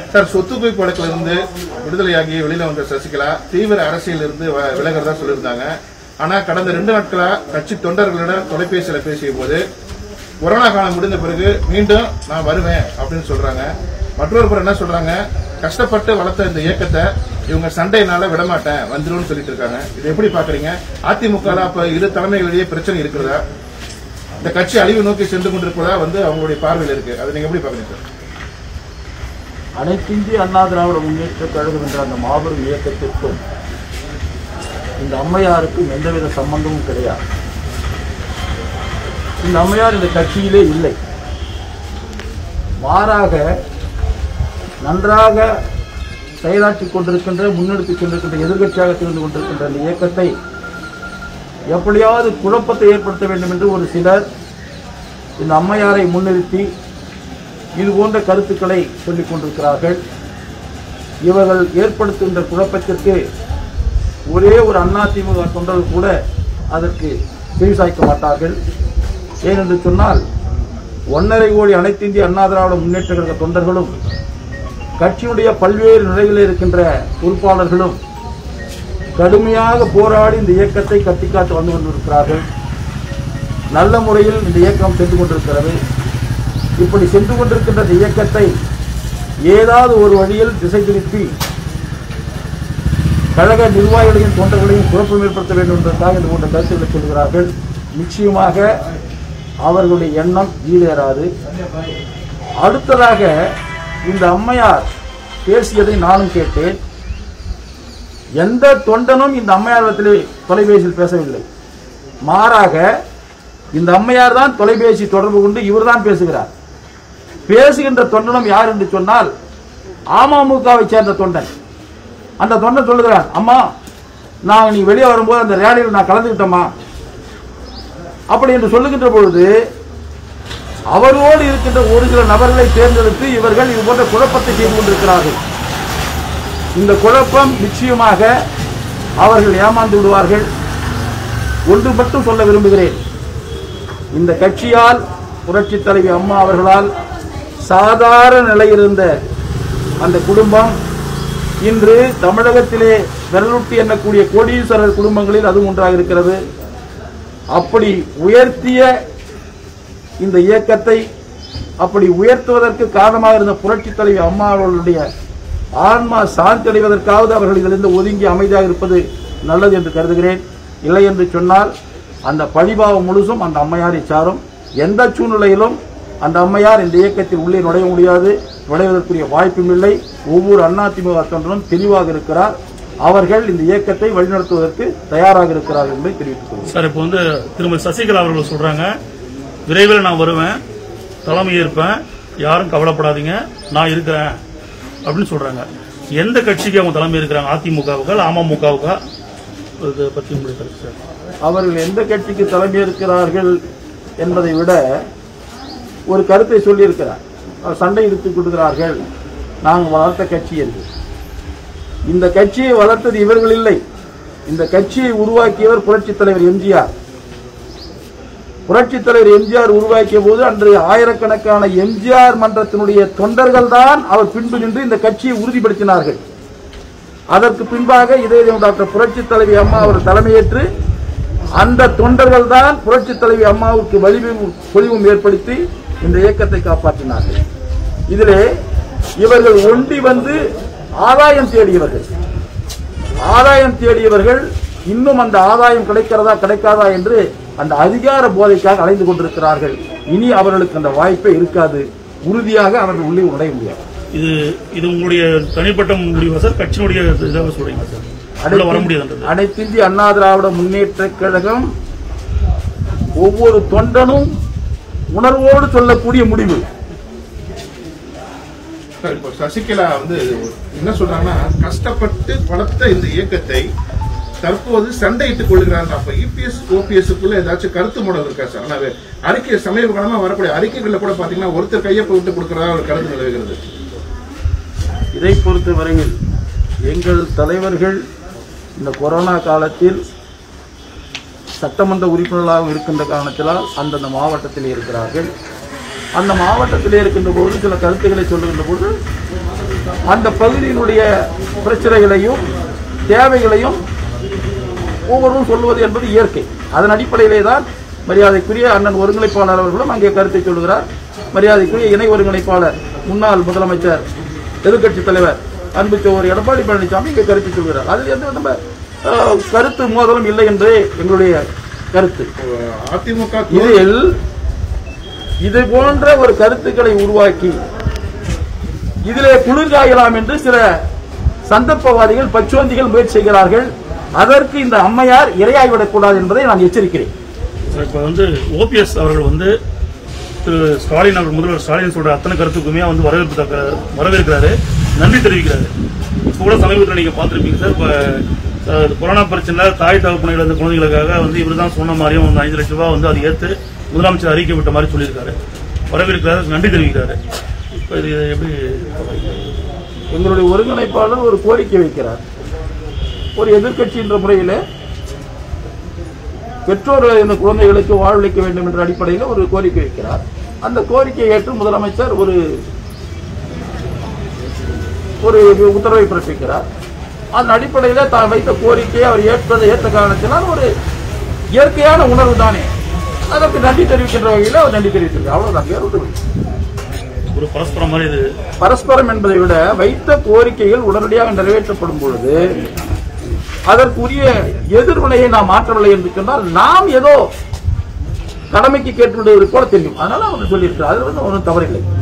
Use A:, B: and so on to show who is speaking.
A: Sir சொத்து குவிப்பு வழக்குல இருந்து விடுதலையாகி வெளியில வந்த சசிகலா தீவிர அரசியல் இருந்து வ- விலகுறதா சொல்லியிருந்தாங்க ஆனா கடந்த ரெண்டு நாட்களா கட்சி தொண்டர்களிடம் தொலைபேசியில பேசிய போது கொரோனா காலம் முடிந்த பிறகு மீண்டும் நான் வருவேன் அப்படின்னு சொல்றாங்க மற்றொரு புறம் என்ன சொல்றாங்க கஷ்டப்பட்டு வளர்த்த இந்த இயக்கத்தை இவங்க சண்டையினால விடமாட்டேன் வந்துரும்னு சொல்லிட்டு இருக்காங்க இதை எப்படி பாக்குறீங்க அதிமுக ல அப்ப இரு தலைமைகளிடையே பிரச்சனை இருக்கிறதா இந்த கட்சி அழிவு நோக்கி சென்று கொண்டிருப்பதா வந்து அவங்களுடைய பார்வையில் இருக்கு அதை நீங்க எப்படி பாக்குறீங்க சார்
B: அனைத்திந்திய அண்ணா திராவிட முன்னேற்ற கழகம் என்ற அந்த மாபெரும் இயக்கத்திற்கும் இந்த அம்மையாருக்கும் எந்தவித சம்பந்தமும் கிடையாது இந்த அம்மையார் இந்த கட்சியிலே இல்லை மாறாக நன்றாக செயலாற்றிக் கொண்டிருக்கின்ற முன்னெடுத்துக் கொண்டிருக்கின்ற எதிர்க்கட்சியாக திகழ்ந்து கொண்டிருக்கின்ற அந்த இயக்கத்தை எப்படியாவது குழப்பத்தை ஏற்படுத்த வேண்டும் என்று ஒரு சிலர் இந்த அம்மையாரை முன்னிறுத்தி இது போன்ற கருத்துக்களை சொல்லிக் கொண்டிருக்கிறார்கள் இவர்கள் ஏற்படுத்துகின்ற குழப்பத்திற்கு ஒரே ஒரு அதிமுக தொண்டர்கள் கூட அதற்கு செவிசாய்க்க மாட்டார்கள் ஏனென்று சொன்னால் ஒன்றரை கோடி அனைத்து இந்திய அண்ணா திராவிட முன்னேற்ற கழக தொண்டர்களும் கட்சியினுடைய பல்வேறு நிலைகளில் இருக்கின்ற பொறுப்பாளர்களும் கடுமையாக போராடி இந்த இயக்கத்தை கட்டிக்காத்து வந்து கொண்டிருக்கிறார்கள் நல்ல முறையில் இந்த இயக்கம் சென்று கொண்டிருக்கிறது இப்படி சென்று கொண்டிருக்கின்ற இந்த இயக்கத்தை ஏதாவது ஒரு வழியில் திசை திருப்பி கழக நிர்வாகிகளையும் தொண்டர்களையும் குழப்பம் ஏற்படுத்த வேண்டும் என்பதற்காக இது போன்ற கருத்துக்களை சொல்கிறார்கள் நிச்சயமாக அவர்களுடைய எண்ணம் ஈடேறாது அடுத்ததாக இந்த அம்மையார் பேசியதை நானும் கேட்டேன் எந்த தொண்டனும் இந்த அம்மையாரிடத்திலே தொலைபேசியில் பேசவில்லை மாறாக இந்த அம்மையார் தான் தொலைபேசி தொடர்பு கொண்டு இவர்தான் பேசுகிறார் பேசுகின்ற தொண்டனும் யார் என்று சொன்னால் அமமுகவை சேர்ந்த தொண்டன் அந்த தொண்டன் சொல்லுகிறான் அம்மா நான் நீ வெளியே வரும்போது அந்த ரேலியில் நான் கலந்துக்கிட்டேம்மா அப்படி என்று சொல்லுகின்ற பொழுது அவரோடு இருக்கின்ற ஒரு சில நபர்களை தேர்ந்தெடுத்து இவர்கள் இது போன்ற குழப்பத்தை செய்து கொண்டிருக்கிறார்கள் இந்த குழப்பம் நிச்சயமாக அவர்கள் ஏமாந்து விடுவார்கள் ஒன்று மட்டும் சொல்ல விரும்புகிறேன் இந்த கட்சியால் புரட்சித் தலைவி அம்மா அவர்களால் சாதாரண நிலையில் இருந்த அந்த குடும்பம் இன்று தமிழகத்திலே விரலுட்டி எண்ணக்கூடிய கோடீஸ்வரர் குடும்பங்களில் அதுவும் ஒன்றாக இருக்கிறது அப்படி உயர்த்திய இந்த இயக்கத்தை அப்படி உயர்த்துவதற்கு காரணமாக இருந்த புரட்சித் தலைவி அம்மா அவர்களுடைய ஆன்மா சாந்தி அடைவதற்காவது அவர்கள் இதிலிருந்து ஒதுங்கி அமைதியாக இருப்பது நல்லது என்று கருதுகிறேன் இல்லை என்று சொன்னால் அந்த பழிபாவம் முழுசும் அந்த அம்மையாரை சாரும் எந்த சூழ்நிலையிலும் அந்த அம்மையார் இந்த இயக்கத்தில் உள்ளே நுழைய முடியாது நுழைவதற்குரிய வாய்ப்பும் இல்லை ஒவ்வொரு அதிமுக தொண்டரும் தெளிவாக இருக்கிறார் அவர்கள் இந்த இயக்கத்தை வழிநடத்துவதற்கு தயாராக இருக்கிறார்கள் என்பதை தெரிவித்துக் கொள்கிறேன்
C: சார் இப்போ வந்து திருமதி சசிகலா அவர்கள் சொல்றாங்க விரைவில் நான் வருவேன் தலைமை ஏற்பேன் யாரும் கவலைப்படாதீங்க நான் இருக்கிறேன் அப்படின்னு சொல்றாங்க எந்த கட்சிக்கு அவங்க தலைமை இருக்கிறாங்க அதிமுகவுக்கா அமமுகவுக்கா இதை பத்தி உங்களுக்கு கருத்து சார்
B: அவர்கள் எந்த கட்சிக்கு தலைமை இருக்கிறார்கள் என்பதை விட ஒரு கருத்தை சொல்லியிருக்கிறார் அவர் சண்டை இழுத்துக் கொடுக்கிறார்கள் நாங்கள் வளர்த்த கட்சி என்று இந்த கட்சியை வளர்த்தது இவர்கள் இல்லை இந்த கட்சியை உருவாக்கியவர் புரட்சித் தலைவர் எம்ஜிஆர் புரட்சித் தலைவர் எம்ஜிஆர் உருவாக்கிய போது அன்று ஆயிரக்கணக்கான எம்ஜிஆர் மன்றத்தினுடைய தொண்டர்கள் தான் அவர் பின்பு நின்று இந்த கட்சியை உறுதிப்படுத்தினார்கள் அதற்கு பின்பாக இதே டாக்டர் புரட்சி தலைவி அம்மா அவர் தலைமையேற்று அந்த தொண்டர்கள் தான் புரட்சி தலைவி அம்மாவுக்கு வலிவும் பொலிவும் ஏற்படுத்தி இந்த இயக்கத்தை காப்பாற்றினார்கள் இதிலே இவர்கள் ஒண்டி வந்து ஆதாயம் தேடியவர்கள் ஆதாயம் தேடியவர்கள் இன்னும் அந்த ஆதாயம் கிடைக்கிறதா கிடைக்காதா என்று அந்த அதிகார போதைக்காக அலைந்து கொண்டிருக்கிறார்கள் இனி அவர்களுக்கு அந்த வாய்ப்பே இருக்காது உறுதியாக அவர்கள் உள்ளே நுழைய முடியாது
C: இது இது உங்களுடைய தனிப்பட்ட முடிவா சார் கட்சியினுடைய இதாக சொல்றீங்க சார் உள்ள வர முடியாதுன்றது
B: அனைத்திந்திய அண்ணா திராவிட முன்னேற்ற கழகம் ஒவ்வொரு தொண்டனும் உணர்வோடு சொல்லக்கூடிய முடிவு
A: சார், இப்போ சசிகலா வந்து என்ன சொல்றாங்கன்னா கஷ்டப்பட்டு வளர்த்த இந்த இயக்கத்தை தற்போது சண்டையிட்டுக் கொள்கிறாங்க அப்ப இபிஎஸ் ஓபிஎஸ்க்குள்ள ஏதாச்சும் கருத்து மூடல் இருக்கா சார் ஆனா அது அறிக்கை சமீப காலமா வரக்கூடிய அறிக்கைகள்ல கூட பாத்தீங்கன்னா ஒருத்தர் கையப்ப விட்டு கொடுக்கறதா ஒரு கருத்து நிலவுகிறது
B: இதை பொறுத்தவரையில் எங்கள் தலைவர்கள் இந்த கொரோனா காலத்தில் சட்டமன்ற உறுப்பினர்களாக இருக்கின்ற காரணத்தினால் அந்தந்த மாவட்டத்தில் இருக்கிறார்கள் அந்த மாவட்டத்தில் இருக்கின்ற போது சில கருத்துக்களை சொல்லுகின்ற போது அந்த பகுதியினுடைய பிரச்சனைகளையும் தேவைகளையும் ஒவ்வொருவரும் சொல்லுவது என்பது இயற்கை அதன் அடிப்படையிலே தான் மரியாதைக்குரிய அண்ணன் ஒருங்கிணைப்பாளர் அவர்களும் அங்கே கருத்தை சொல்கிறார் மரியாதைக்குரிய இணை ஒருங்கிணைப்பாளர் முன்னாள் முதலமைச்சர் எதிர்க்கட்சி தலைவர் அன்பு சோர் எடப்பாடி பழனிசாமி இங்கே கருத்து சொல்கிறார் அதில் எந்த நம்ம அஹ், கருத்து மோதலும் இல்லை என்றே எங்களுடைய கருத்து
A: அதிமுக
B: இதில் இது போன்ற ஒரு கருத்துக்களை உருவாக்கி இதிலே குளிர்காயலாம் என்று சில சந்தர்ப்பவாதிகள் பச்சோந்திகள் முயற்சி செய்கிறார்கள் அதற்கு இந்த அம்மையார் இரையாகிவிடக் கூடாது என்பதை நான் எச்சரிக்கிறேன்
C: சார், இப்ப வந்து ஓபிஎஸ் அவர்கள் வந்து திரு ஸ்டாலின் அவர்கள் முதல்வர் ஸ்டாலின் சொல்ற அத்தனை கருத்துக்குமே வந்து வரவேற்பு தக்க வரவேற்கிறாரு நன்றி தெரிவிக்கிறாரு இப்போ கூட சமீபத்தில் நீங்க பார்த்திருப்பீங்க சார் இப்ப அஹ், கொரோனா பிரச்சனை தாய் தகப்பனை இழந்த குழந்தைகளுக்காக வந்து இவர் தான் சொன்ன மாதிரியும் வந்து ஐந்து லட்சம் ரூபாய் வந்து அதை ஏற்று முதலமைச்சர் அறிக்கை விட்ட மாதிரி சொல்லியிருக்காரு வரவேற்கிறாரு நன்றி தெரிவிக்கிறாரு இப்போ இது எப்படி
B: எங்களுடைய ஒருங்கிணைப்பாளர் ஒரு கோரிக்கை வைக்கிறார் ஒரு எதிர்க்கட்சி என்ற முறையில் பெற்றோர் இந்த குழந்தைகளுக்கு வாழ்வளிக்க வேண்டும் என்ற அடிப்படையில் ஒரு கோரிக்கை வைக்கிறார் அந்த கோரிக்கையை ஏற்று முதலமைச்சர் ஒரு ஒரு உத்தரவை பிறப்பிக்கிறார் அந்த அடிப்படையில் தான் வைத்த கோரிக்கையை அவர் ஏற்றதை ஏற்ற காரணத்தினால் ஒரு இயற்கையான உணர்வு தானே அதற்கு நன்றி தெரிவிக்கின்ற வகையில் அவர் நன்றி தெரிவித்திருக்கார் அவ்வளவுதான் வேறு ஒன்றும் இல்லை.
C: ஒரு பரஸ்பரம் மாதிரி இது
B: பரஸ்பரம் என்பதை விட வைத்த கோரிக்கைகள் உடனடியாக நிறைவேற்றப்படும் பொழுது அதற்குரிய எதிர்வினையை நாம் மாற்றவில்லை என்று சொன்னால் நாம் ஏதோ கடமைக்கு கேட்டுவிடுவது போல தெரியும் அதனால அவர் சொல்லியிருக்கிறார் அது வந்து ஒன்றும் தவறில்லை